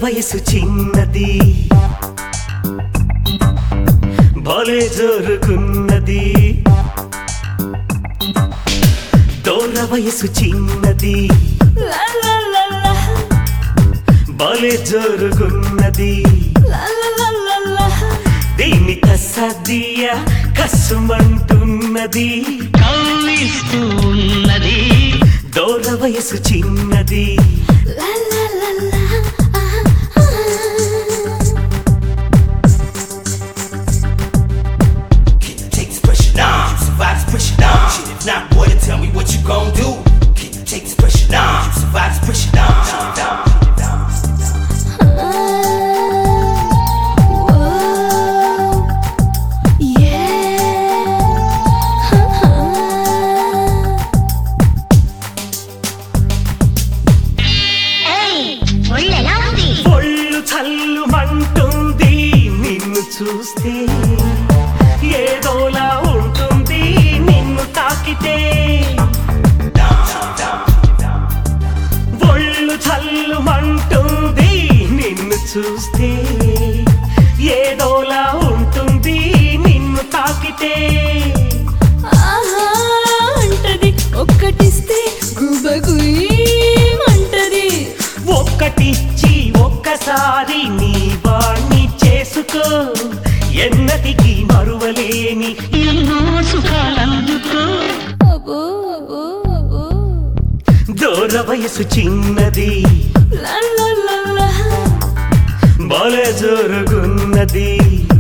వయసు చిన్నది భలే జరుగున్నది దూర వయసు చిన్నది లా లా లా లా భలే జరుగున్నది లా లా లా లా లా దీని కసదియ కసుమంటున్నది కవ్విస్తూ ఉన్నది దూర వయసు చిన్నది లా లా లా లా ఆ, ఆ. Can you take this pressure down? You survive this pressure down. Shit, if not, boy, then tell me what you gon' do. Can you take this pressure down? You survive this pressure down. Shit, down, shit, down. ఒళ్ళెలా ఉంది ఒళ్ళు చల్లుమంటుంది నిన్ను చూస్తే ఏదోలా ఉంటుంది నిన్ను తాకితే ఒళ్ళు చల్లుమంటుంది నిన్ను చూస్తే ఏదోలా ఉంటుంది నిన్ను తాకితే ఆహా అంటది ఒక్కటిస్తే గుబగుయ్యమంటది ఒక్కటిచ్చి ఒక్కసారి నీ వాణ్ణి చేసుకో ఎన్నటికి మరువలేని ఎన్నో సుఖాలందుకో అబ్బో అబ్బో అబ్బో దూర వయసు చిన్నది లా లా లా లా బల జరుగున్నది